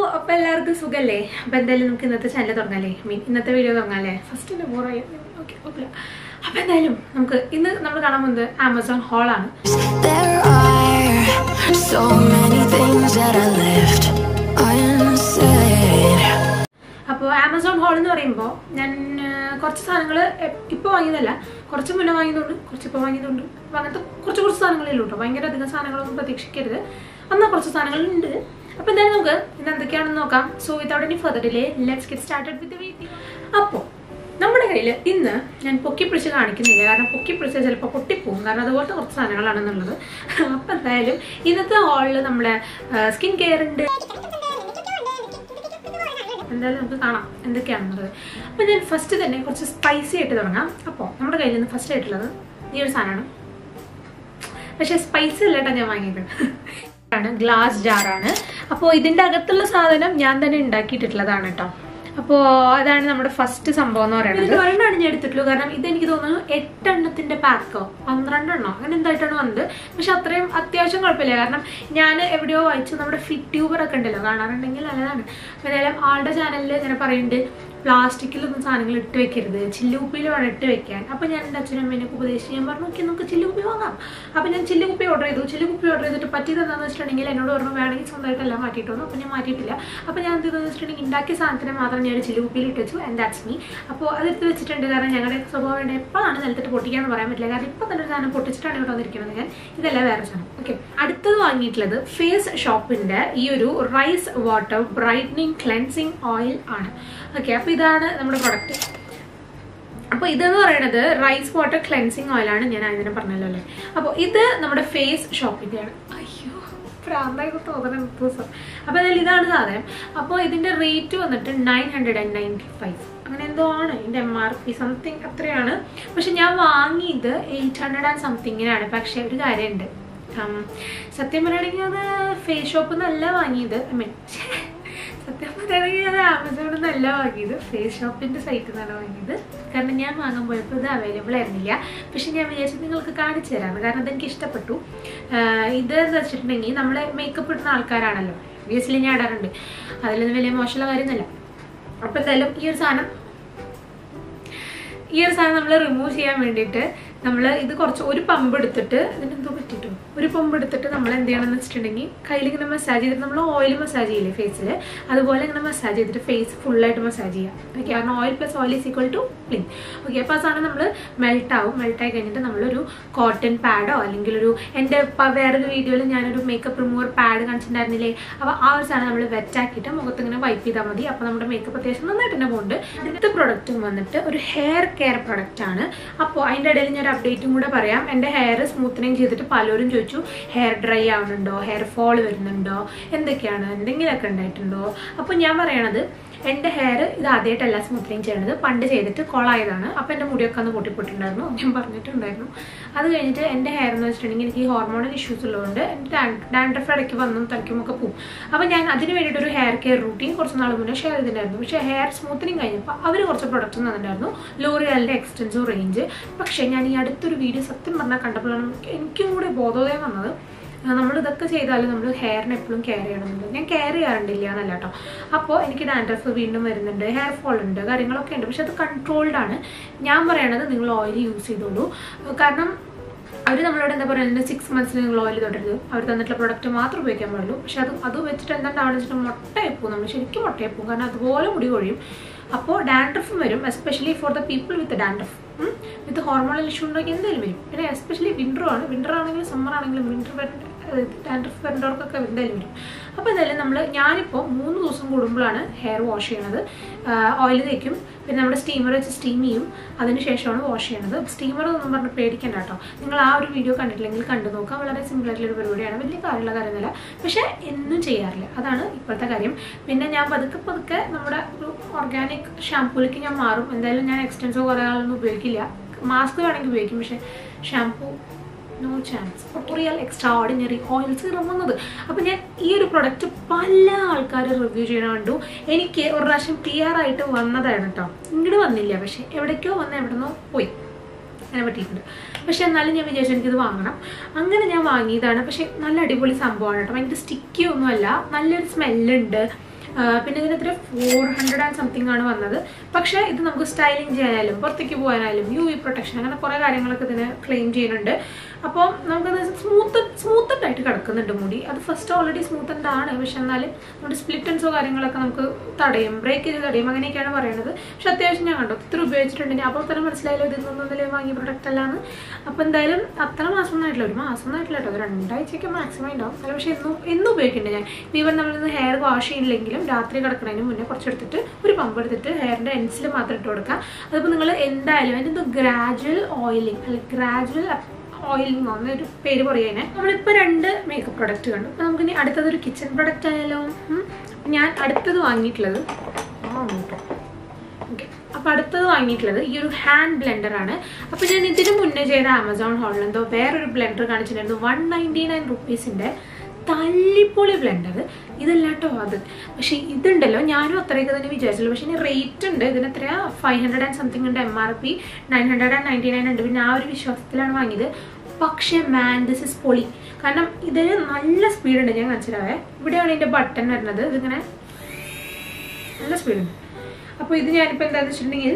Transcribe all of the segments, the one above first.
അപ്പൊ എല്ലാവർക്കും സുഖല്ലേ അപ്പൊ എന്തായാലും നമുക്ക് ഇന്നത്തെ ചാനൽ തുടങ്ങാല്ലേ മീൻ ഇന്നത്തെ വീഡിയോ തുടങ്ങാല്ലേ ഫസ്റ്റ് തന്നെ ബോറായി ഓക്കെ കുഴപ്പമില്ല അപ്പൊ എന്തായാലും നമുക്ക് ഇന്ന് നമ്മൾ കാണാൻ പോകുന്നത് ആമസോൺ ഹാളാണ് There are so many things that I left unsaid. അപ്പോൾ ആമസോൺ ഹാൾ എന്ന് പറയുമ്പോൾ ഞാൻ ആ, കുറച്ച് സാധനങ്ങൾ ഇപ്പോൾ വാങ്ങിയതല്ല കുറച്ച് മുന്നേ വാങ്ങിയതുകൊണ്ട് കുറച്ച് ഇപ്പോൾ വാങ്ങിയതുകൊണ്ട് അപ്പോൾ അങ്ങനത്തെ കുറച്ച് കുറച്ച് സാധനങ്ങളേ ഉള്ളൂ കേട്ടോ ഭയങ്കര അധികം സാധനങ്ങളൊന്നും പ്രതീക്ഷിക്കരുത് എന്നാൽ കുറച്ച് സാധനങ്ങളുണ്ട് അപ്പോൾ എന്തായാലും നമുക്ക് ഇന്ന് എന്തൊക്കെയാണെന്ന് നോക്കാം so without any further delay let's get started with video അപ്പോൾ നമ്മുടെ കയ്യിൽ ഇന്ന് ഞാൻ പൊക്കി പിടിച്ച് കാണിക്കുന്നില്ല കാരണം പൊക്കി പിടിച്ചാൽ ചിലപ്പോൾ പൊട്ടിപ്പോകും കാരണം അതുപോലത്തെ കുറച്ച് സാധനങ്ങളാണെന്നുള്ളത് അപ്പോൾ എന്തായാലും ഇന്നത്തെ ഹാളിൽ നമ്മുടെ സ്കിൻ കെയർ ഉണ്ട് എന്തായാലും നമുക്ക് കാണാം എന്തൊക്കെയാണെന്നുള്ളത് അപ്പോൾ ഞാൻ ഫസ്റ്റ് തന്നെ കുറച്ച് സ്പൈസി ആയിട്ട് തുടങ്ങാം അപ്പോൾ നമ്മുടെ കയ്യിൽ നിന്ന് ഫസ്റ്റ് ആയിട്ടുള്ളത് ഈ ഒരു സാധനമാണ് പക്ഷെ സ്പൈസി അല്ല കേട്ടോ ഞാൻ വാങ്ങിയത് ആണ് ഗ്ലാസ് ജാറാണ് അപ്പോൾ ഇതിൻ്റെ അകത്തുള്ള സാധനം ഞാൻ തന്നെ ഉണ്ടാക്കിയിട്ടുള്ളതാണ് കേട്ടോ അപ്പോൾ അതാണ് നമ്മുടെ ഫസ്റ്റ് സംഭവം എന്ന് പറയുന്നത് ഒരെണ്ണമാണ് ഞാൻ എടുത്തിട്ടുള്ളൂ കാരണം ഇത് എനിക്ക് തോന്നുന്നു എട്ടെണ്ണത്തിന്റെ പാക്കോ പന്ത്രണ്ടെണ്ണോ അങ്ങനെ എന്തായിട്ടാണ് വന്നത് പക്ഷെ അത്രയും അത്യാവശ്യം കുഴപ്പമില്ല കാരണം ഞാൻ എവിടെയോ വായിച്ചു നമ്മുടെ ഫിറ്റ് ട്യൂബർ ഒക്കെ ഉണ്ടല്ലോ കാണാറുണ്ടെങ്കിൽ നല്ലതാണ് അപ്പോൾ ഏതായാലും ആളുടെ ചാനലിൽ ഇങ്ങനെ പറയുന്നുണ്ട് പ്ലാസ്റ്റിക്കിലൊന്നും സാധനങ്ങൾ ഇട്ട് വെക്കരുത് ചില്ലുകുപ്പിയിൽ വേണം ഇട്ട് വെക്കാൻ അപ്പോൾ ഞാൻ എൻ്റെ അച്ഛനും അമ്മേനൊക്കെ ഉപദേശിച്ച് ഞാൻ പറഞ്ഞു ഓക്കെ നമുക്ക് ചില്ലുകുപ്പി വാങ്ങാം അപ്പോൾ ഞാൻ ചില്ലുകുപ്പി ഓർഡർ ചെയ്തു ചില്ലുകുപ്പി ഓർഡർ ചെയ്തിട്ട് പറ്റിയത് എന്താണെന്ന് വെച്ചിട്ടുണ്ടെങ്കിൽ എന്നോട് പറഞ്ഞു വേണമെങ്കിൽ സ്വന്തമായിട്ട് എല്ലാം മാറ്റിയിട്ട് വന്നു അപ്പോൾ ഞാൻ മാറ്റിയിട്ടില്ല അപ്പോൾ ഞാൻ എന്ത് ചെയ്തെന്ന് വെച്ചിട്ടുണ്ടെങ്കിൽ ഉണ്ടാക്കിയ സാധനത്തിനെ മാത്രം ഞാൻ ഒരു ചില്ലുകുപ്പിയിൽ ഇട്ട് വെച്ചു ആൻഡ് ദാറ്റ്സ് മീ അപ്പോൾ അതെടുത്ത് വെച്ചിട്ടുണ്ട് കാരണം ഞങ്ങളുടെ സ്വഭാവം വേണ്ട എപ്പോഴാണ് നിലത്തിട്ട് പൊട്ടിക്കാന്ന് പറയാൻ പറ്റില്ല കാരണം ഇപ്പോൾ തന്നെ ഒരു സാധനം പൊട്ടിച്ചിട്ടാണ് ഇവിടെ വന്നിരിക്കുന്നത് ഞാൻ ഇതല്ല വേറെ സാധനം ഓക്കെ അടുത്തത് വാങ്ങിയിട്ടുള്ളത് ഫേസ് ഷോപ്പിന്റെ ഈ ഒരു rice water brightening cleansing oil ആണ് ഓക്കെ അപ്പോൾ ഇതാണ് നമ്മുടെ പ്രൊഡക്റ്റ് അപ്പോൾ ഇതെന്ന് പറയുന്നത് റൈസ് വാട്ടർ ക്ലെൻസിങ് ഓയിലാണ് ഞാൻ അതിനെ പറഞ്ഞല്ലോ അല്ലേ അപ്പോൾ ഇത് നമ്മുടെ ഫേസ് ഷോപ്പിൻ്റെയാണ് അയ്യോ പ്രാന്തായിട്ട് തോന്നണം ദിവസം അപ്പോൾ അതിൽ ഇതാണ് സാധനം അപ്പോൾ ഇതിൻ്റെ റേറ്റ് വന്നിട്ട് nine hundred and ninety five അങ്ങനെ എന്തോ ആണ് ഇതിൻ്റെ എം ആർ പി സംതിങ് അത്രയാണ് പക്ഷെ ഞാൻ വാങ്ങിയത് എയ്റ്റ് ഹൺഡ്രഡ് ആൻഡ് സംതിങ്ങിനാണ് പക്ഷേ ഒരു കാര്യമുണ്ട് ഉം, സത്യം പറയുകയാണെങ്കിൽ അത് ഫേസ് ഷോപ്പിൽ നിന്നല്ല വാങ്ങിയത് ഐ മീൻ സത്യം പറയുകയാണെങ്കിൽ അത് ആമസോണിൽ നിന്നല്ല വാങ്ങിയത് ഫേസ് ഷോപ്പിൻ്റെ സൈറ്റിൽ നിന്നാണ് വാങ്ങിയത് കാരണം ഞാൻ വാങ്ങാൻ പോയപ്പോൾ ഇത് അവൈലബിൾ ആയിരുന്നില്ല പക്ഷെ ഞാൻ വിചാരിച്ചു നിങ്ങൾക്ക് കാണിച്ചു തരാമെന്ന് കാരണം അതെനിക്ക് ഇഷ്ടപ്പെട്ടു ആഹ് ഇത് എന്ന് വെച്ചിട്ടുണ്ടെങ്കിൽ നമ്മൾ മേക്കപ്പ് ഇടുന്ന ആൾക്കാരാണല്ലോ ഒബിയസ്ലി ഞാൻ ഇടാറുണ്ട് അതിലൊന്നും വലിയ മോശമുള്ള കാര്യമൊന്നുമല്ല അപ്പോൾ എന്തായാലും ഈ ഒരു സാധനം ഈ ഒരു സാധനം നമ്മൾ റിമൂവ് ചെയ്യാൻ വേണ്ടിയിട്ട് നമ്മൾ ഇത് കുറച്ച് ഒരു പമ്പ് എടുത്തിട്ട് ഇതിനെന്തോ പറ്റിയിട്ടു ഒരു പമ്പ് എടുത്തിട്ട് നമ്മൾ എന്ത് ചെയ്യണമെന്ന് വെച്ചിട്ടുണ്ടെങ്കിൽ കയ്യിൽ ഇങ്ങനെ മസാജ് ചെയ്തിട്ട് നമ്മൾ ഓയിൽ മസാജ് ചെയ്യില്ലേ ഫേസിൽ അതുപോലെ ഇങ്ങനെ മസാജ് ചെയ്തിട്ട് ഫേസ് ഫുള്ളായിട്ട് മസാജ് ചെയ്യാം ഓക്കെ കാരണം oil plus oil is equal to clean okay അപ്പോൾ ആ സാധനം നമ്മൾ മെൽറ്റ് ആവും മെൽറ്റ് ആയി കഴിഞ്ഞിട്ട് നമ്മളൊരു കോട്ടൺ പാഡോ അല്ലെങ്കിൽ ഒരു എൻ്റെ പ- വേറൊരു വീഡിയോയിൽ ഞാനൊരു മേക്കപ്പ് റിമൂവർ പാഡ് കാണിച്ചിട്ടുണ്ടായിരുന്നില്ലേ അപ്പോൾ ആ ഒരു സാധനം നമ്മൾ വെറ്റാക്കിയിട്ട് മുഖത്ത് ഇങ്ങനെ വൈപ്പ് ചെയ്താൽ മതി അപ്പോൾ നമ്മുടെ മേക്കപ്പ് അത്യാവശ്യം നന്നായിട്ട് തന്നെ പോകുന്നുണ്ട് അടുത്ത പ്രൊഡക്റ്റും വന്നിട്ട് ഒരു ഹെയർ കെയർ പ്രൊഡക്റ്റ് ആണ് അപ്പോൾ അതിൻ്റെ ഇടയിൽ ഞാൻ ഒരു അപ്ഡേറ്റും കൂടെ പറയാം എൻ്റെ ഹെയർ സ്മൂത്തനിങ് ചെയ്തിട്ട് പലരും ചോദിച്ചു ഹെയർ ഡ്രൈ ആവുന്നുണ്ടോ ഹെയർ ഫോൾ വരുന്നുണ്ടോ എന്തൊക്കെയാണ് എന്തെങ്കിലുമൊക്കെ ഉണ്ടായിട്ടുണ്ടോ അപ്പോൾ ഞാൻ പറയണത് എൻ്റെ ഹെയർ ഇത് ആദ്യമായിട്ടല്ല സ്മൂത്തനിങ് ചെയ്യണത് പണ്ട് ചെയ്തിട്ട് കോളായതാണ് അപ്പോൾ എൻ്റെ മുടിയൊക്കെ അന്ന് പൊട്ടിപ്പൊട്ടുണ്ടായിരുന്നു ഞാൻ പറഞ്ഞിട്ടുണ്ടായിരുന്നു അത് കഴിഞ്ഞിട്ട് എൻ്റെ ഹെയർ എന്ന് വെച്ചിട്ടുണ്ടെങ്കിൽ എനിക്ക് ഹോർമോണൽ ഇഷ്യൂസ് ഉള്ളതുകൊണ്ട് എൻ്റെ ഡാൻഡ്രഫ് ഇടയ്ക്ക് വന്നും തലയ്ക്കുമൊക്കെ പോകും അപ്പോൾ ഞാൻ അതിന് വേണ്ടിയിട്ട് ഒരു ഹെയർ കെയർ റൂട്ടീൻ കുറച്ച് നാൾ മുന്നേ ഷെയർ ചെയ്തിട്ടുണ്ടായിരുന്നു പക്ഷേ ഹെയർ സ്മൂത്തനിങ് കഴിഞ്ഞപ്പോൾ അവർ കുറച്ച് പ്രൊഡക്റ്റ്സ് തന്നിട്ടുണ്ടായിരുന്നു ലോറിയാലിൻ്റെ എക്സ്റ്റൻസീവ് റേഞ്ച് പക്ഷേ ഞാൻ ഈ അടുത്തൊരു വീഡിയോ സത്യം പറഞ്ഞാൽ കണ്ടപ്പോഴാണ് എനിക്ക് എനിക്കും കൂടി ബോധോദയം വന്നത് നമ്മൾ ഇതൊക്കെ ചെയ്താലും നമ്മൾ ഹെയറിനെ എപ്പോഴും കെയർ ചെയ്യണമെന്നുണ്ട് ഞാൻ കെയർ ചെയ്യാറുണ്ടില്ല എന്നല്ല കേട്ടോ അപ്പോൾ എനിക്ക് ഡാൻഡ്രഫ് വീണ്ടും വരുന്നുണ്ട് ഹെയർ ഫോൾ ഉണ്ട് കാര്യങ്ങളൊക്കെ ഉണ്ട് പക്ഷെ അത് കൺട്രോൾഡ് ആണ് ഞാൻ പറയണത് നിങ്ങൾ ഓയിൽ യൂസ് ചെയ്തോളൂ കാരണം അവർ നമ്മളോട് എന്താ പറയുന്നത് സിക്സ് മന്ത്സിന് നിങ്ങൾ ഓയിൽ തൊട്ടരുത് അവർ തന്നിട്ടുള്ള പ്രൊഡക്റ്റ് മാത്രം ഉപയോഗിക്കാൻ പാടുള്ളൂ പക്ഷെ അത് അത് വെച്ചിട്ട് എന്താണ്ടാവണമെന്ന് വെച്ചിട്ട് മുട്ടയെ പോകും നമ്മൾ ശരിക്കും മുട്ടയെ പോകും കാരണം അതുപോലെ മുടി കൊഴിയും അപ്പോൾ ഡാൻഡ്രഫും വരും especially for the people with dandruff with hormonal issue ഉണ്ടെങ്കിൽ എന്തായാലും വരും പിന്നെ എസ്പെഷ്യലി വിൻ്ററും ആണ് വിൻ്റർ ആണെങ്കിലും സമ്മർ ആണെങ്കിലും വിൻ്റർ ഡാൻഡ്രഫ് വരേണ്ടവർക്കൊക്കെ എന്തായാലും വരും അപ്പോൾ എന്തായാലും നമ്മൾ ഞാനിപ്പോൾ മൂന്ന് ദിവസം കൂടുമ്പോഴാണ് ഹെയർ വാഷ് ചെയ്യണത് ഓയിൽ തേക്കും പിന്നെ നമ്മുടെ സ്റ്റീമർ വെച്ച് സ്റ്റീം ചെയ്യും അതിന് ശേഷമാണ് വാഷ് ചെയ്യണത് സ്റ്റീമർ ഒന്നും പറഞ്ഞ് പേടിക്കണ്ട കേട്ടോ നിങ്ങൾ ആ ഒരു വീഡിയോ കണ്ടിട്ടില്ലെങ്കിൽ കണ്ടു നോക്കാം വളരെ സിമ്പിൾ ആയിട്ടുള്ള ഒരു പരിപാടിയാണ് വലിയ കാര്യമുള്ള കാര്യമൊന്നുമില്ല പക്ഷേ എന്നും ചെയ്യാറില്ല അതാണ് ഇപ്പോഴത്തെ കാര്യം പിന്നെ ഞാൻ പതുക്കെ പതുക്കെ നമ്മുടെ ഒരു ഓർഗാനിക് ഷാമ്പൂലേക്ക് ഞാൻ മാറും എന്തായാലും ഞാൻ എക്സ്റ്റൻസോ കുറേ ആളൊന്നും ഉപയോഗിക്കില്ല മാസ്ക് വേണമെങ്കിൽ ഉപയോഗിക്കും പക്ഷേ shampoo no chance real extraordinary oil serum വന്നത് അപ്പം ഞാൻ ഈ ഒരു പ്രൊഡക്റ്റ് പല ആൾക്കാർ റിവ്യൂ ചെയ്യണ കണ്ടു എനിക്ക് ഒരു പ്രാവശ്യം ക്ലിയർ ആയിട്ട് വന്നതാണ് കേട്ടോ ഇങ്ങോട്ട് വന്നില്ല പക്ഷെ എവിടേക്കോ വന്ന് എവിടെന്നോ പോയി അങ്ങനെ പറ്റിയിട്ടുണ്ട് പക്ഷെ എന്നാലും ഞാൻ വിചാരിച്ചു എനിക്കിത് വാങ്ങണം അങ്ങനെ ഞാൻ വാങ്ങിയതാണ് പക്ഷെ നല്ല അടിപൊളി സംഭവമാണ് കേട്ടോ ഭയങ്കര സ്റ്റിക്കി ഒന്നുമല്ല നല്ലൊരു സ്മെല്ലുണ്ട് പിന്നെ ഇതിന് എത്ര ഫോർ ഹൺഡ്രഡ് ആൻഡ് സംതിങ് ആണ് വന്നത് പക്ഷേ ഇത് നമുക്ക് സ്റ്റൈലിംഗ് ചെയ്യാനായാലും പുറത്തേക്ക് പോകാനായാലും യു വി പ്രൊട്ടക്ഷൻ അങ്ങനെ കുറേ കാര്യങ്ങളൊക്കെ ഇതിന് ക്ലെയിം ചെയ്യുന്നുണ്ട് അപ്പോൾ നമുക്കത് സ്മൂത്ത് സ്മൂത്തഡ് ആയിട്ട് കിടക്കുന്നുണ്ട് മുടി അത് ഫസ്റ്റ് ഓൾറെഡി സ്മൂത്തഡ് ആണ് പക്ഷെ എന്നാലും നമ്മുടെ സ്പ്ലിറ്റൻസോ കാര്യങ്ങളൊക്കെ നമുക്ക് തടയും ബ്രേക്ക് ചെയ്ത് തടയും അങ്ങനെയൊക്കെയാണ് പറയുന്നത് പക്ഷെ അത്യാവശ്യം ഞാൻ കണ്ടു ഇത്ര ഉപയോഗിച്ചിട്ടുണ്ടെങ്കിൽ അപ്പോൾ തന്നെ മനസ്സിലായാലും ഇതിൽ നിന്നൊന്നും വാങ്ങിയ പ്രൊഡക്റ്റ് അല്ലാന്ന് അപ്പോൾ എന്തായാലും അത്ര മാസം ഒന്നും ആയിട്ടില്ല ഒരു മാസം ഒന്നും ആയിട്ടില്ല കേട്ടോ ഒരു രണ്ടാഴ്ചയൊക്കെ മാക്സിമം ഉണ്ടാവും അല്ല പക്ഷേ എന്നും എന്നും ഉപയോഗിക്കുന്നുണ്ട് ഞാൻ ഈവൻ നമ്മളിന്ന് ഹെയർ വാഷ് ചെയ്യില്ലെങ്കിലും രാത്രി കിടക്കുന്നതിന് മുന്നേ കുറച്ചെടുത്തിട്ട് ഒരു പമ്പ് എടുത്തിട്ട് ഹെയറിൻ്റെ എൻസിൽ മാത്രം ഇട്ട് കൊടുക്കുക അതിപ്പോൾ നിങ്ങൾ എന്തായാലും അതിൻ്റെ എന്തോ ഗ്രാജുവൽ ഓയിലിംഗ് അല്ലെങ്കിൽ ഗ്രാജുവൽ ഓയിലിംഗ് എന്നൊരു പേര് പറയുന്നേ നമ്മളിപ്പോൾ രണ്ട് മേക്കപ്പ് പ്രൊഡക്റ്റ് കണ്ടു അപ്പോൾ നമുക്കിനി അടുത്തത് ഒരു കിച്ചൺ പ്രൊഡക്റ്റ് ആയാലോ ഉം. അപ്പോൾ ഞാൻ അടുത്തത് വാങ്ങിയിട്ടുള്ളത് ആ കേട്ടോ ഓക്കെ അപ്പോൾ അടുത്തത് വാങ്ങിയിട്ടുള്ളത് ഈ ഒരു ഹാൻഡ് ബ്ലെൻഡർ ആണ് അപ്പോൾ ഞാൻ ഇതിന് മുന്നേ ചെയ്ത ആമസോൺ ഹോളിൽ എന്തോ വേറൊരു ബ്ലെൻഡർ കാണിച്ചിട്ടുണ്ടായിരുന്നു വൺ നയൻറ്റി നയൻ റുപ്പീസിൻ്റെ തല്ലിപ്പൊളി ബ്ലെൻഡർ ഇതല്ല കേട്ടോ അത് പക്ഷേ ഇതുണ്ടല്ലോ ഞാനും അത്രയൊക്കെ തന്നെ വിചാരിച്ചുള്ളൂ പക്ഷേ ഇനി റേറ്റ് ഉണ്ട് ഇതിന് എത്രയാ ഫൈവ് ഹൺഡ്രഡ് ആൻഡ് സംതിങ് ഉണ്ട് M R P nine hundred and ninety nine ഉണ്ട് പിന്നെ ആ ഒരു വിശ്വാസത്തിലാണ് വാങ്ങിയത് പക്ഷേ മാൻ ദിസ് ഇസ് പൊളി കാരണം ഇതിന് നല്ല സ്പീഡുണ്ട് ഞാൻ കാണിച്ചിട്ടാവേ ഇവിടെയാണ് ഇതിൻ്റെ ബട്ടൺ വരുന്നത് ഇതിങ്ങനെ നല്ല സ്പീഡുണ്ട് അപ്പോൾ ഇത് ഞാനിപ്പോൾ എന്താണെന്ന് വെച്ചിട്ടുണ്ടെങ്കിൽ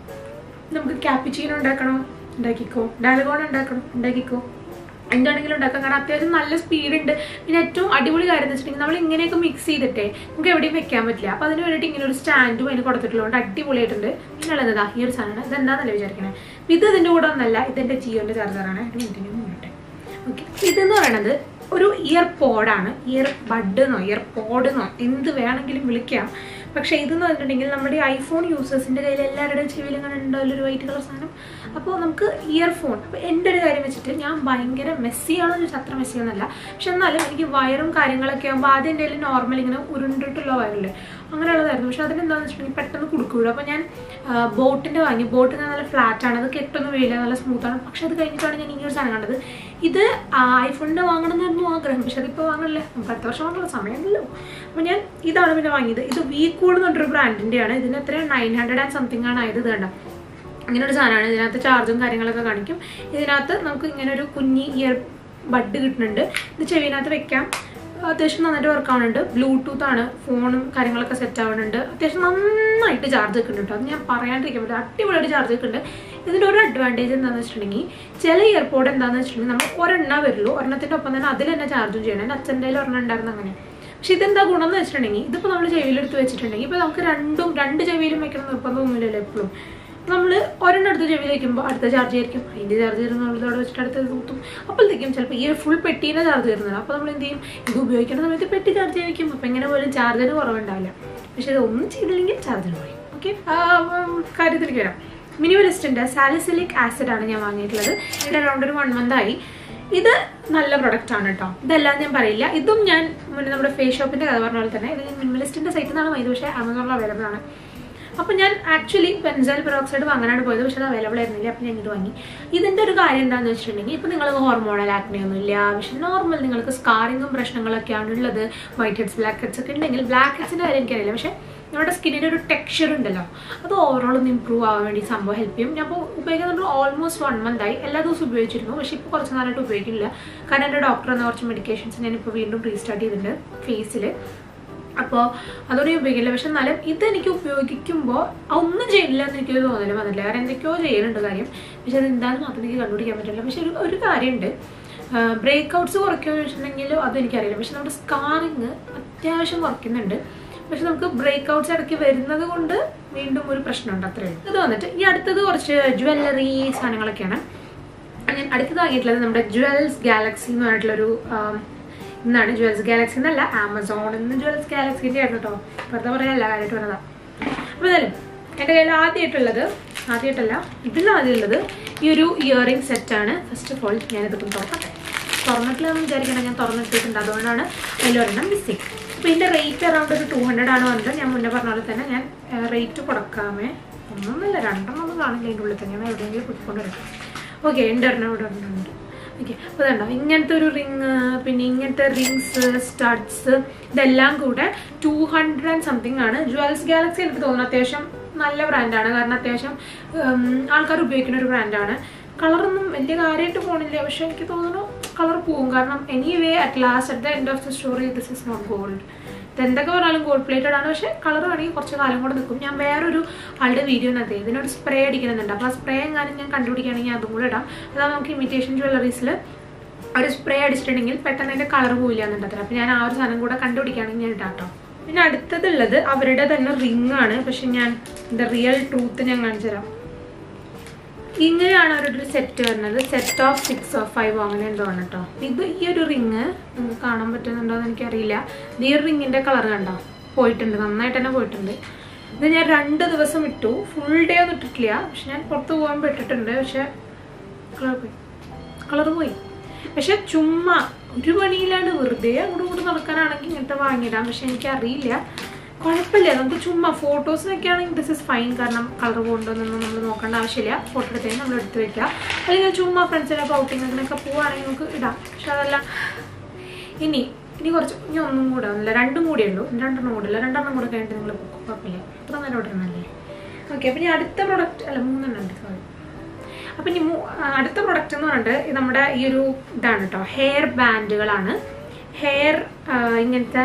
നമുക്ക് ക്യാപ്പിച്ചീനോ ഉണ്ടാക്കണോ ഉണ്ടാക്കിക്കോ ഡാൽഗോൺ ഉണ്ടാക്കണം ഉണ്ടാക്കിക്കോ എന്താണെങ്കിലും ഉണ്ടാക്കാം കാരണം അത്യാവശ്യം നല്ല സ്പീഡ് ഉണ്ട് പിന്നെ ഏറ്റവും അടിപൊളി കാര്യം എന്ന് വെച്ചിട്ടുണ്ടെങ്കിൽ നമ്മൾ ഇങ്ങനെയൊക്കെ മിക്സ് ചെയ്തിട്ടേ നമുക്ക് എവിടെയും വെക്കാൻ പറ്റില്ല അപ്പോൾ അതിന് വേണ്ടിയിട്ട് ഇങ്ങനെ ഒരു സ്റ്റാൻഡും അതിന് കൊടുത്തിട്ടുള്ളതുകൊണ്ട് അടിപൊളിയായിട്ടുണ്ട് പിന്നുള്ളതാ ഈ ഒരു സാധനം ഇതെന്താണെന്നല്ലേ വിചാരിക്കണേ ഇത് ഇതിൻ്റെ കൂടെ ഒന്നല്ല ഇതെൻ്റെ ജിയോൻ്റെ ചാർജറാണ് ഇതിന് മുന്നോട്ടെ ഓക്കെ ഇതെന്ന് പറയണത് ഒരു ഇയർ പോഡാണ് ഇയർ ബഡ് എന്നോ ഇയർ പോഡ് എന്നോ എന്ത് വേണമെങ്കിലും വിളിക്കാം പക്ഷേ ഇതെന്ന് പറഞ്ഞിട്ടുണ്ടെങ്കിൽ നമ്മുടെ ഐഫോൺ യൂസേഴ്സിൻ്റെ കയ്യിൽ എല്ലാവരുടെയും ചെവിയിൽ അങ്ങനെ ഉണ്ടാവില്ല ഒരു വൈറ്റ് കളർ സാധനം അപ്പോൾ നമുക്ക് ഇയർഫോൺ അപ്പോൾ എൻ്റെ ഒരു കാര്യം വെച്ചിട്ട് ഞാൻ ഭയങ്കര മെസ്സിയാണെന്ന് ചോദിച്ചാൽ അത്ര മെസ്സിയൊന്നുമല്ല പക്ഷെ എന്നാലും എനിക്ക് വയറും കാര്യങ്ങളൊക്കെ ആകുമ്പോൾ ആദ്യം എൻ്റെ കയ്യിൽ നോർമൽ ഇങ്ങനെ ഉരുണ്ടിട്ടുള്ള വയറില്ലേ അങ്ങനെയുള്ളതായിരുന്നു പക്ഷെ അതിനെന്താണെന്ന് വെച്ചിട്ടുണ്ടെങ്കിൽ പെട്ടെന്ന് കൊടുക്കുകയുള്ളൂ അപ്പോൾ ഞാൻ ബോട്ടിൻ്റെ വാങ്ങി ബോട്ട് നല്ല ഫ്ലാറ്റ് ആണ് അത് കെട്ടൊന്നും വീഴില്ല നല്ല സ്മൂത്താണ് പക്ഷെ അത് കഴിഞ്ഞിട്ടാണ് ഞാൻ ഈ ഒരു സാധനം കണ്ടത് ഇത് ഐഫോണിൻ്റെ വാങ്ങണം എന്നായിരുന്നു ആഗ്രഹം പക്ഷെ അതിപ്പോൾ വാങ്ങണില്ല നമുക്ക് അടുത്ത വർഷം വാങ്ങാനുള്ള സമയമുണ്ടല്ലോ അപ്പോൾ ഞാൻ ഇതാണ് പിന്നെ വാങ്ങിയത് ഇത് വീക്കൂൾ എന്ന് പറഞ്ഞൊരു ബ്രാൻഡിൻ്റെയാണ് ഇതിന് എത്ര നയൻ ഹൺഡ്രഡ് ആൻഡ് സംതിങ് ആണ് ആയത് ഇത് കണ്ട ഇങ്ങനെ ഒരു സാധനമാണ് ഇതിനകത്ത് ചാർജും കാര്യങ്ങളൊക്കെ കാണിക്കും ഇതിനകത്ത് നമുക്ക് ഇങ്ങനെ ഒരു കുഞ്ഞി ഇയർ ബഡ് കിട്ടുന്നുണ്ട് ഇത് ചെവിനകത്ത് വെക്കാം അത്യാവശ്യം നന്നായിട്ട് വർക്ക് ആവുന്നുണ്ട് ബ്ലൂടൂത്ത് ആണ് ഫോണും കാര്യങ്ങളൊക്കെ സെറ്റ് ആവുന്നുണ്ട് അത്യാവശ്യം നന്നായിട്ട് ചാർജ് വെക്കുന്നുണ്ട് കേട്ടോ അത് ഞാൻ പറയാണ്ടിരിക്കാൻ പറ്റില്ല അടിപൊളിയായിട്ട് ചാർജ് വെക്കുന്നുണ്ട് ഇതിൻ്റെ ഒരു അഡ്വാൻറ്റേജ് എന്താണെന്ന് വെച്ചിട്ടുണ്ടെങ്കിൽ ചില ഇയർപോഡ് എന്താണെന്ന് വെച്ചിട്ടുണ്ടെങ്കിൽ നമ്മൾ ഒരെണ്ണ വരുള്ളൂ ഒരെണ്ണത്തിൻ്റെ ഒപ്പം തന്നെ അതിൽ തന്നെ ചാർജും ചെയ്യണം എൻ്റെ അച്ഛൻ്റെ കയ്യിൽ ഒരെണ്ണം ഉണ്ടായിരുന്നു അങ്ങനെ പക്ഷെ ഇതെന്താ ഗുണം എന്ന് വെച്ചിട്ടുണ്ടെങ്കിൽ ഇതിപ്പോൾ നമ്മൾ ചെവിയിലെടുത്ത് വെച്ചിട്ടുണ്ടെങ്കിൽ ഇപ്പോൾ നമുക്ക് രണ്ടും രണ്ട് ചെവിയിലും വെക്കണം നിർബന്ധമൊന്നുമില്ലല്ലോ എപ്പോഴും നമ്മൾ ഒരെണ്ണം അടുത്ത് ചെവിയിൽ വയ്ക്കുമ്പോൾ അടുത്ത ചാർജ് ആയിരിക്കും അതിൻ്റെ ചാർജ് തരുന്ന നമ്മളിതോടെ വെച്ചിട്ട് അടുത്തത് തൂത്തും അപ്പോഴത്തേക്കും ചിലപ്പോൾ ഈ ഫുൾ പെട്ടീൻ്റെ ചാർജ് തരുന്നത് അപ്പോൾ നമ്മൾ എന്ത് ചെയ്യും ഇത് ഉപയോഗിക്കുന്ന സമയത്ത് പെട്ടി ചാർജ് ചെയ്യിക്കും അപ്പോൾ എങ്ങനെ പോലും ചാർജർ കുറവുണ്ടാവില്ല പക്ഷേ ഇത് ഒന്നും ചെയ്തില്ലെങ്കിൽ ചാർജർ കുറയും ഓക്കെ കാര്യത്തിലേക്ക് വരാം മിനിമലിസ്റ്റിൻ്റെ സാലിസിലിക് ആസിഡ് ആണ് ഞാൻ വാങ്ങിയിട്ടുള്ളത് ഇതിൻ്റെ അറൗണ്ട് ഒരു വൺ മന്ത് ആയി ഇത് നല്ല പ്രൊഡക്റ്റ് ആണ് കേട്ടോ ഇതെല്ലാം ഞാൻ പറയില്ല ഇതും ഞാൻ മുന്നേ നമ്മുടെ ഫേസ് ഷോപ്പിന്റെ കഥ പറഞ്ഞ പോലെ തന്നെ ഇത് ഞാൻ മിനിമലിസ്റ്റിന്റെ സൈറ്റിൽ നിന്നാണ് വാങ്ങിയത് പക്ഷേ ആമസോണിൽ അവൈലബിൾ ആണ് അപ്പോൾ ഞാൻ ആക്ച്വലി ബെൻസൈൽ പെറോക്സൈഡ് വാങ്ങാനാണ് പോയത് പക്ഷേ അത് അവൈലബിൾ ആയിരുന്നില്ല അപ്പോൾ ഞാൻ ഇത് വാങ്ങി ഇതിൻ്റെ ഒരു കാര്യം എന്താണെന്ന് വെച്ചിട്ടുണ്ടെങ്കിൽ ഇപ്പോൾ നിങ്ങൾക്ക് ഹോർമോണൽ ആക്നെയൊന്നും ഇല്ല പക്ഷേ നോർമൽ നിങ്ങൾക്ക് സ്കാറിങ്ങും പ്രശ്നങ്ങളൊക്കെയാണ് ഉള്ളത് വൈറ്റ് ഹെഡ്സ് ബ്ലാക്ക് ഹെഡ്സ് ഒക്കെ ഉണ്ടെങ്കിൽ ബ്ലാക്ക് ഹെഡ്സിൻ്റെ കാര്യം എനിക്കറിയില്ല പക്ഷേ നമ്മുടെ സ്കിന്നിൻ്റെ ഒരു ടെക്സ്ചർ ഉണ്ടല്ലോ അത് ഓവറോൾ ഒന്ന് ഇമ്പ്രൂവ് ആവാൻ വേണ്ടി സംഭവം ഹെൽപ്പ് ചെയ്യും ഞാൻ ഇപ്പോൾ ഉപയോഗിക്കുന്നുണ്ട് ഓൾമോസ്റ്റ് വൺ മന്ത് ആയി എല്ലാ ദിവസവും ഉപയോഗിച്ചിരുന്നു പക്ഷേ ഇപ്പോൾ കുറച്ച് നാളായിട്ട് ഉപയോഗിക്കുന്നില്ല കാരണം എൻ്റെ ഡോക്ടർ എന്ന കുറച്ച് മെഡിക്കേഷൻസ് ഞാനിപ്പോൾ വീണ്ടും റീസ്റ്റാർട്ട് ചെയ്തിട്ടുണ്ട് ഫേസിൽ അപ്പോൾ അതോടെ ഉപയോഗിക്കില്ല പക്ഷെ എന്നാലും ഇതെനിക്ക് ഉപയോഗിക്കുമ്പോൾ ഒന്നും ചെയ്യില്ല എന്ന് എനിക്ക് തോന്നില്ല വന്നില്ല കാരണം എന്തൊക്കെയോ ചെയ്യുന്നുണ്ട് കാര്യം പക്ഷെ അത് എന്താണെന്ന് മാത്രം എനിക്ക് കണ്ടുപിടിക്കാൻ പറ്റില്ല പക്ഷെ ഒരു ഒരു കാര്യമുണ്ട് ബ്രേക്ക് ഔട്ട്സ് കുറയ്ക്കുമെന്ന് വെച്ചിട്ടുണ്ടെങ്കിൽ അതും എനിക്കറിയില്ല പക്ഷെ നമ്മുടെ സ്കാറിങ് അത്യാവശ്യം കുറയ്ക്കുന്നുണ്ട് പക്ഷെ നമുക്ക് ബ്രേക്ക് ഔട്ട്സ് ഇടയ്ക്ക് വരുന്നത് കൊണ്ട് വീണ്ടും ഒരു പ്രശ്നമുണ്ട് അത്രയും ഇത് വന്നിട്ട് ഈ അടുത്തത് കുറച്ച് ജ്വല്ലറി സാധനങ്ങളൊക്കെയാണ് ഞാൻ അടുത്തത് വാങ്ങിയിട്ടുള്ളത് നമ്മുടെ ജ്വൽസ് ഗാലക്സി എന്ന് പറഞ്ഞിട്ടുള്ളൊരു ആം, ഇന്നാണ് ജ്വൽസ് ഗാലക്സി എന്നല്ല ആമസോൺ എന്ന് ജ്വൽസ് ഗാലക്സിൻ്റെ ആയിരുന്നു കേട്ടോ വെറുതെ പറയാനല്ല കാര്യമായിട്ട് വന്നതാ അപ്പോൾ എന്തായാലും എൻ്റെ കയ്യിൽ ആദ്യമായിട്ടുള്ളത് ആദ്യമായിട്ടല്ല ഇതിൽ ആദ്യമുള്ളത് ഈ ഒരു ഇയറിംഗ് സെറ്റാണ് ഫസ്റ്റ് ഓഫ് ഓൾ ഞാനിതൊക്കെ തുറക്കട്ടെ തുറന്നിട്ടില്ലെന്ന് വിചാരിക്കണം ഞാൻ തുറന്നിട്ടിട്ടുണ്ട് അതുകൊണ്ടാണ് അതിലൊരെണ്ണം മിസ്സിങ് അപ്പോൾ ഇതിൻ്റെ റേറ്റ് അറൗണ്ട് ഒരു ടു ഹൺഡ്രഡ് ആണ് വന്നത് ഞാൻ മുന്നേ പറഞ്ഞ പോലെ തന്നെ ഞാൻ റേറ്റ് കൊടുക്കാമേ ഒന്നൊന്നല്ല രണ്ടെണ്ണം ഒന്നും കാണില്ല അതിൻ്റെ ഉള്ളിൽ തന്നെ ഞാൻ എവിടെയെങ്കിലും കുത്തിക്കൊണ്ട് വരാം ഓക്കെ ഉണ്ട് ഒരെണ്ണം ഇവിടെ ഒരെണ്ണം ഉണ്ട് ഓക്കെ അപ്പോൾ ഇതുണ്ടോ ഇങ്ങനത്തെ ഒരു റിങ് പിന്നെ ഇങ്ങനത്തെ റിങ്സ് സ്റ്റഡ്സ് ഇതെല്ലാം കൂടെ ടു ഹൺഡ്രഡ് ആൻഡ് സംതിങ് ആണ് ജ്വൽസ് ഗാലക്സി എനിക്ക് തോന്നുന്നു അത്യാവശ്യം നല്ല ബ്രാൻഡാണ് കാരണം അത്യാവശ്യം ഉം, ആൾക്കാർ ഉപയോഗിക്കുന്ന ഒരു ബ്രാൻഡാണ് കളറൊന്നും വലിയ കാര്യമായിട്ട് പോണില്ല പക്ഷെ എനിക്ക് തോന്നുന്നു കളർ പോവും കാരണം anyway at last at the end of the story this is not gold എന്തൊക്കെ പറഞ്ഞാലും ഗോൾഡ് പ്ലേറ്റഡ് ആണ് പക്ഷേ കളർ വേണമെങ്കിൽ കുറച്ച് കാലം കൂടെ നിൽക്കും ഞാൻ വേറൊരു ആളുടെ വീഡിയോനകത്ത് ഇതിനൊരു സ്പ്രേ അടിക്കണമെന്നുണ്ട് അപ്പോൾ ആ സ്പ്രേ എങ്ങാനും ഞാൻ കണ്ടുപിടിക്കുകയാണെങ്കിൽ അതും കൂടെ ഇടാം അതാ നമുക്ക് ഇമിറ്റേഷൻ ജ്വല്ലറീസിൽ ഒരു സ്പ്രേ അടിച്ചിട്ടുണ്ടെങ്കിൽ പെട്ടെന്ന് അതിൻ്റെ കളർ പോയില്ല എന്നുണ്ടത്ര അപ്പോൾ ഞാൻ ആ ഒരു സാധനം കൂടെ കണ്ടുപിടിക്കുകയാണെങ്കിൽ ഞാൻ ഇടാം കേട്ടോ പിന്നെ അടുത്തതുള്ളത് അവരുടെ തന്നെ റിംഗ് ആണ് പക്ഷെ ഞാൻ ദ റിയൽ ട്രൂത്ത് ഞാൻ കാണിച്ചു തരാം ഇങ്ങനെയാണ് അവരുടെ ഒരു സെറ്റ് വരുന്നത് set of six of five അങ്ങനെ എന്തോ ആണ് കേട്ടോ ഇത് ഈ ഒരു റിങ് നിങ്ങൾക്ക് കാണാൻ പറ്റുന്നുണ്ടോ എന്ന് എനിക്കറിയില്ല ഇത് ഈ റിങ്ങിന്റെ കളർ കണ്ടോ പോയിട്ടുണ്ട് നന്നായിട്ട് തന്നെ പോയിട്ടുണ്ട് ഇത് ഞാൻ രണ്ട് ദിവസം ഇട്ടു ഫുൾ ഡേ ഒന്നും ഇട്ടിട്ടില്ല പക്ഷെ ഞാൻ പുറത്ത് പോകാൻ ഇട്ടിട്ടുണ്ട് പക്ഷെ കളർ പോയി കളർ പോയി പക്ഷെ ചുമ്മാ ഒരു പണിയില്ലാണ്ട് വെറുതെ അങ്ങോട്ട് ഇങ്ങോട്ട് നടക്കാനാണെങ്കിൽ ഇങ്ങനത്തെ വാങ്ങിയിടാം പക്ഷെ എനിക്കറിയില്ല കുഴപ്പമില്ല നമുക്ക് ചുമ്മാ ഫോട്ടോസിനൊക്കെ ആണെങ്കിൽ ദിസ് ഇസ് ഫൈൻ കാരണം കളർ കൊണ്ടുവന്നൊന്നും നമ്മൾ നോക്കേണ്ട ആവശ്യമില്ല ഫോട്ടോ എടുത്തതിന് നമ്മൾ എടുത്ത് വെക്കുക അല്ലെങ്കിൽ ചുമ്മാ ഫ്രണ്ട്സിനൊക്കെ ഔട്ടിങ് അങ്ങനെയൊക്കെ പോവുകയാണെങ്കിൽ നമുക്ക് ഇടാം പക്ഷെ അതല്ല ഇനി ഇനി കുറച്ച് ഇനി ഒന്നും കൂടെ ഒന്നുമില്ല രണ്ടും കൂടെ ഉള്ളൂ രണ്ടെണ്ണം കൂടെ ഇല്ല രണ്ടെണ്ണം കൂടെ കഴിഞ്ഞിട്ട് നിങ്ങൾ കുഴപ്പമില്ല അത്ര നേരം ഇവിടെ ഇരുന്നല്ലേ ഓക്കെ അപ്പം ഇനി അടുത്ത പ്രൊഡക്റ്റ് അല്ല മൂന്നെണ്ണം ഉണ്ട് സോറി അപ്പം ഇനി മൂ- ആ, അടുത്ത പ്രൊഡക്റ്റ് എന്ന് പറഞ്ഞിട്ട് ഇത് നമ്മുടെ ഈ ഒരു ഇതാണ് കേട്ടോ ഹെയർ ബാൻഡുകളാണ് ഹെയർ ഇങ്ങനത്തെ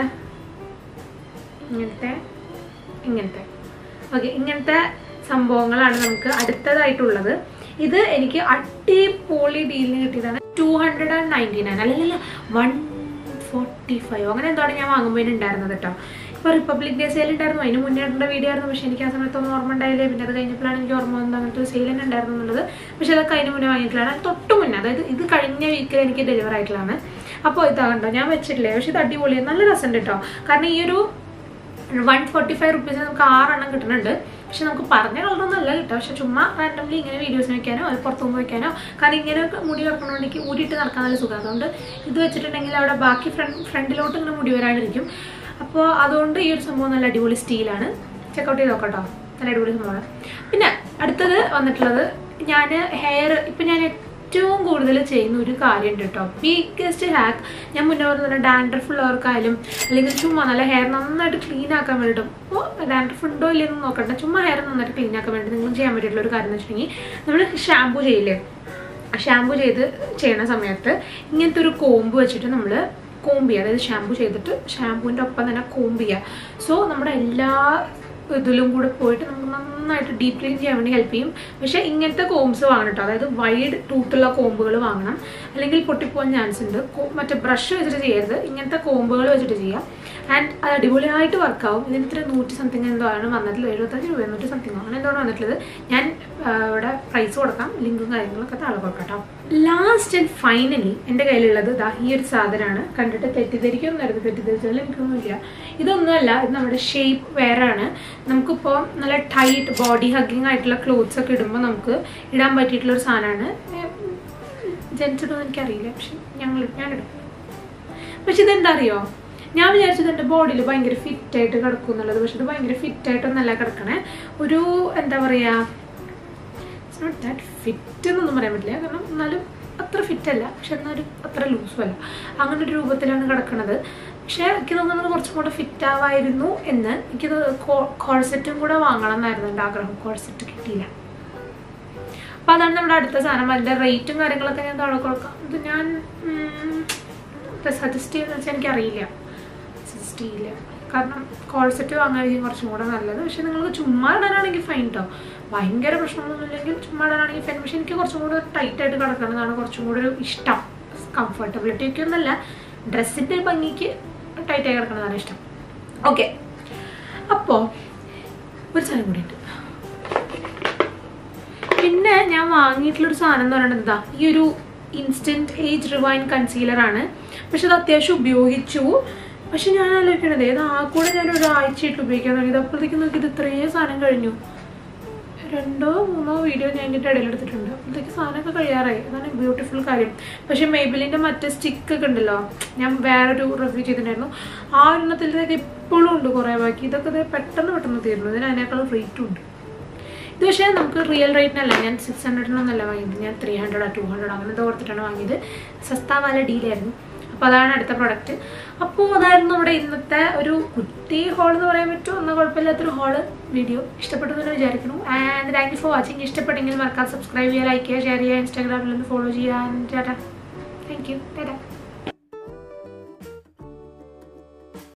ഇങ്ങനത്തെ ഇങ്ങനത്തെ ഓക്കെ ഇങ്ങനത്തെ സംഭവങ്ങളാണ് നമുക്ക് അടുത്തതായിട്ടുള്ളത് ഇത് എനിക്ക് അടിപൊളി ഡീലിന് കിട്ടിയതാണ് two hundred and ninety nine അല്ലല്ല വൺ ഫോർട്ടി ഫൈവ് അങ്ങനെ എന്താണ് ഞാൻ വാങ്ങുമ്പോൾ ഉണ്ടായിരുന്നത് കേട്ടോ ഇപ്പോൾ റിപ്പബ്ലിക് ഡേ സെയിൽ ഉണ്ടായിരുന്നു അതിന് മുന്നേ ഇടേണ്ട വീഡിയോ ആയിരുന്നു പക്ഷേ എനിക്ക് ആ സമയത്തൊന്നും ഓർമ്മ ഉണ്ടായില്ലേ പിന്നെ അത് കഴിഞ്ഞപ്പോഴാണ് എനിക്ക് ഓർമ്മ വന്നത് അങ്ങനത്തെ ഒരു സെയിൽ തന്നെ ഉണ്ടായിരുന്നു എന്നുള്ളത് പക്ഷേ അതൊക്കെ അതിന് മുന്നേ വാങ്ങിയിട്ടുള്ളതാണ് അത് തൊട്ട് മുന്നേ അതായത് ഇത് കഴിഞ്ഞ വീക്കിൽ എനിക്ക് ഡെലിവർ ആയിട്ടുള്ളതാണ് അപ്പോൾ ഇതാ കണ്ടോ ഞാൻ വെച്ചിട്ടില്ലേ പക്ഷേ ഇത് അടിപൊളിയാണ് നല്ല രസമുണ്ട് കേട്ടോ കാരണം ഈ ഒരു വൺ ഫോർട്ടി ഫൈവ് റുപ്പീസിന് നമുക്ക് ആറെണ്ണം കിട്ടുന്നുണ്ട് പക്ഷെ നമുക്ക് പറഞ്ഞ കളറൊന്നും അല്ല കിട്ടുക പക്ഷെ ചുമ്മാ റാൻഡംലി ഇങ്ങനെ വീഡിയോസ് വെക്കാനോ അത് പുറത്തു പോകുമ്പോൾ വെക്കാനോ കാരണം ഇങ്ങനെ മുടി കിടക്കണമെങ്കിൽ ഊരിയിട്ട് നടക്കാൻ നല്ല സുഖം അതുകൊണ്ട് ഇത് വെച്ചിട്ടുണ്ടെങ്കിൽ അവിടെ ബാക്കി ഫ്രണ്ട് ഫ്രണ്ടിലോട്ട് ഇങ്ങനെ മുടി വരാണ്ടിരിക്കും അപ്പോൾ അതുകൊണ്ട് ഈ ഒരു സംഭവം നല്ല അടിപൊളി സ്റ്റീലാണ് ചെക്കൗട്ട് ചെയ്ത് നോക്കട്ടോ നല്ല അടിപൊളി സംഭവമാണ് പിന്നെ അടുത്തത് വന്നിട്ടുള്ളത് ഞാൻ ഹെയർ ഇപ്പം ഞാൻ ഏറ്റവും കൂടുതൽ ചെയ്യുന്ന ഒരു കാര്യമുണ്ട് കേട്ടോ ബിഗ്ഗസ്റ്റ് ഹാക്ക് ഞാൻ മുന്നേ പറഞ്ഞ ഡാൻഡ്രഫ് ഉള്ളവർക്കായാലും അല്ലെങ്കിൽ ചുമ്മാ നല്ല ഹെയർ നന്നായിട്ട് ക്ലീൻ ആക്കാൻ വേണ്ടിയിട്ടും അപ്പോൾ ഡാൻഡ്രഫ് ഉണ്ടോ ഇല്ലെന്ന് നോക്കണ്ട ചുമ്മാ ഹെയർ നന്നായിട്ട് ക്ലീൻ ആക്കാൻ വേണ്ടി നിങ്ങൾ ചെയ്യാൻ പറ്റിയിട്ടുള്ള ഒരു കാര്യം എന്ന് വെച്ചിട്ടുണ്ടെങ്കിൽ നമ്മൾ ഷാമ്പു ചെയ്യില്ലേ ഷാമ്പു ചെയ്ത് ചെയ്യണ സമയത്ത് ഇങ്ങനത്തെ ഒരു കോമ്പ് വെച്ചിട്ട് നമ്മൾ കോമ്പ് ചെയ്യുക അതായത് ഷാമ്പു ചെയ്തിട്ട് ഷാമ്പുവിൻ്റെ ഒപ്പം തന്നെ കോമ്പ് ചെയ്യുക സോ നമ്മുടെ എല്ലാ ഇതിലും കൂടെ പോയിട്ട് നമുക്ക് നന്നായിട്ട് ഡീപ് ക്ലീൻ ചെയ്യാൻ വേണ്ടി ഹെൽപ്പ് ചെയ്യും പക്ഷേ ഇങ്ങനത്തെ കോംസ് വാങ്ങണം കേട്ടോ അതായത് വൈഡ് ടൂത്തുള്ള കോമ്പുകൾ വാങ്ങണം അല്ലെങ്കിൽ പൊട്ടിപ്പോകാൻ ചാൻസ് ഉണ്ട് കോ- മറ്റേ ബ്രഷ് വെച്ചിട്ട് ചെയ്യരുത് ഇങ്ങനത്തെ കോമ്പുകൾ വെച്ചിട്ട് ചെയ്യാം ആൻഡ് അത് അടിപൊളിയായിട്ട് വർക്കാവും ഇതിന് ഇത്ര നൂറ്റി സംതിങ് എന്തോ ആണ് വന്നിട്ടുള്ളത് എഴുപത്തഞ്ച് രൂപ നൂറ്റി സംതിങ് അങ്ങനെ എന്തോ ആണ് വന്നിട്ടുള്ളത് ഞാൻ ആ, ഇവിടെ പ്രൈസ് കൊടുക്കാം ലിങ്കും കാര്യങ്ങളൊക്കെ താഴെ കൊടുക്കാം കേട്ടോ ലാസ്റ്റ് ആൻഡ് ഫൈനലി എൻ്റെ കയ്യിലുള്ളത് ദാ ഈ ഒരു സാധനമാണ് കണ്ടിട്ട് തെറ്റിദ്ധരിക്കൊന്നും തെറ്റിദ്ധരിച്ചാലും എനിക്കൊന്നുമില്ല ഇതൊന്നുമല്ല ഇത് നമ്മുടെ ഷേപ്പ് വേറാണ് നമുക്കിപ്പോൾ നല്ല ടൈറ്റ് ബോഡി ഹഗ്ഗിങ് ആയിട്ടുള്ള ക്ലോത്ത്സ് ഒക്കെ ഇടുമ്പോൾ നമുക്ക് ഇടാൻ പറ്റിയിട്ടുള്ള ഒരു സാധനമാണ് ജെൻസ് ഇടുമെന്ന് എനിക്കറിയില്ല പക്ഷെ ഞങ്ങൾ ഞാനിടും പക്ഷെ ഇതെന്താ അറിയോ ഞാൻ വിചാരിച്ചത് എൻ്റെ ബോഡിയിൽ ഭയങ്കര ഫിറ്റ് ആയിട്ട് കിടക്കും എന്നുള്ളത് പക്ഷെ ഇത് ഭയങ്കര ഫിറ്റ് ആയിട്ടൊന്നല്ല കിടക്കണേ ഒരു എന്താ പറയാ ഇറ്റ്സ് നോട്ട് ദാറ്റ് ഫിറ്റ് എന്നൊന്നും പറയാൻ പറ്റില്ല കാരണം എന്നാലും അത്ര ഫിറ്റ് അല്ല പക്ഷെ എന്നാലും അത്ര ലൂസും അല്ല അങ്ങനെ ഒരു രൂപത്തിലാണ് കിടക്കുന്നത് പക്ഷെ എനിക്ക് തോന്നുന്നത് കുറച്ചും കൂടെ ഫിറ്റ് ആവായിരുന്നു എന്ന് എനിക്കത് കോഴ്സെറ്റും കൂടെ വാങ്ങണം എന്നായിരുന്നു എൻ്റെ ആഗ്രഹം കോഴ്സെറ്റ് കിട്ടിയില്ല അപ്പം അതാണ് നമ്മുടെ അടുത്ത സാധനം അതിൻ്റെ റേറ്റും കാര്യങ്ങളൊക്കെ ഞാൻ താഴെ കൊടുക്കാം ഇത് ഞാൻ സജസ്റ്റ് ചെയ്യുന്നത് വെച്ചാൽ എനിക്കറിയില്ല സജസ്റ്റ് ചെയ്യില്ല കാരണം കോൾസെറ്റ് വാങ്ങാനായിരിക്കും കുറച്ചും കൂടെ നല്ലത് പക്ഷെ നിങ്ങൾക്ക് ചുമ്മാ ഇടാനാണെങ്കിൽ ഫൈൻ കേട്ടോ ഭയങ്കര പ്രശ്നങ്ങളൊന്നും ഇല്ലെങ്കിൽ ചുമ്മാ ഇടാനാണെങ്കിൽ ഫൈൻ പക്ഷെ എനിക്ക് കുറച്ചും കൂടെ ടൈറ്റ് ആയിട്ട് കിടക്കുന്നതാണ് കുറച്ചും കൂടെ ഒരു ഇഷ്ടം കംഫർട്ടബിലിറ്റി ഒക്കെ ഒന്നല്ല ഡ്രസ്സിൻ്റെ ഭംഗിക്ക് ടൈറ്റ് ആയി കിടക്കുന്നതാണ് ഇഷ്ടം ഓക്കെ അപ്പോൾ ഒരു സാധനം കൂടി ഉണ്ട് പിന്നെ ഞാൻ വാങ്ങിയിട്ടുള്ളൊരു സാധനം എന്ന് പറയുന്നത് ഇതാ ഈ ഒരു ഇൻസ്റ്റന്റ് ഏജ് റിവൈൻ കൺസീലർ ആണ് പക്ഷെ അത് അത്യാവശ്യം ഉപയോഗിച്ചു പക്ഷെ ഞാൻ ആലോചിക്കണത് ഇത് ആ കൂടെ ഞാൻ ഒരാഴ്ചയായിട്ട് ഉപയോഗിക്കാൻ തുടങ്ങിയത് അപ്പോഴത്തേക്കും നോക്കി ഇത് ഇത്രയും സാധനം കഴിഞ്ഞു രണ്ടോ മൂന്നോ വീഡിയോ ഞാൻ എൻ്റെ ഇടയിൽ എടുത്തിട്ടുണ്ട് അപ്പോഴത്തേക്ക് സാധനമൊക്കെ കഴിയാറായി അതാണ് ബ്യൂട്ടിഫുൾ കാര്യം പക്ഷെ മേബിലിൻ്റെ മറ്റേ സ്റ്റിക്ക് ഒക്കെ ഉണ്ടല്ലോ ഞാൻ വേറൊരു റിവ്യൂ ചെയ്തിട്ടുണ്ടായിരുന്നു ആ ഒരെണ്ണത്തിലേക്ക് ഇപ്പോഴും ഉണ്ട് കുറേ ബാക്കി ഇതൊക്കെ ഇത് പെട്ടെന്ന് പെട്ടെന്ന് തീർന്നു ഇതിന് അതിനേക്കാളും റേറ്റും ഉണ്ട് ഇത് പക്ഷേ നമുക്ക് റിയൽ റേറ്റിനല്ല ഞാൻ സിക്സ് ഹൺഡ്രഡിനൊന്നല്ല വാങ്ങിയത് ഞാൻ ത്രീ ഹൺഡ്രഡ് ടു ഹൺഡ്രഡ് അങ്ങനത്തെ കൊടുത്തിട്ടാണ് വാങ്ങിയത് സസ്താ വാല ഡീലായിരുന്നു അപ്പോൾ അതാണ് അടുത്ത പ്രൊഡക്റ്റ് അപ്പോൾ അതായിരുന്നു നമ്മുടെ ഇന്നത്തെ ഒരു കുട്ടി ഹോൾ എന്ന് പറയാൻ പറ്റുമോ എന്നാൽ കുഴപ്പമില്ലാത്തൊരു ഹോള് വീഡിയോ ഇഷ്ടപ്പെട്ടു എന്ന് വിചാരിക്കുന്നു and thank you for watching ഇഷ്ടപ്പെട്ടെങ്കിൽ മറക്കാതെ സബ്സ്ക്രൈബ് ചെയ്യുക ലൈക്ക് ചെയ്യുക ഷെയർ ചെയ്യുക ഇൻസ്റ്റാഗ്രാമിൽ ഒന്ന് ഫോളോ ചെയ്യുക and tata thank you Tata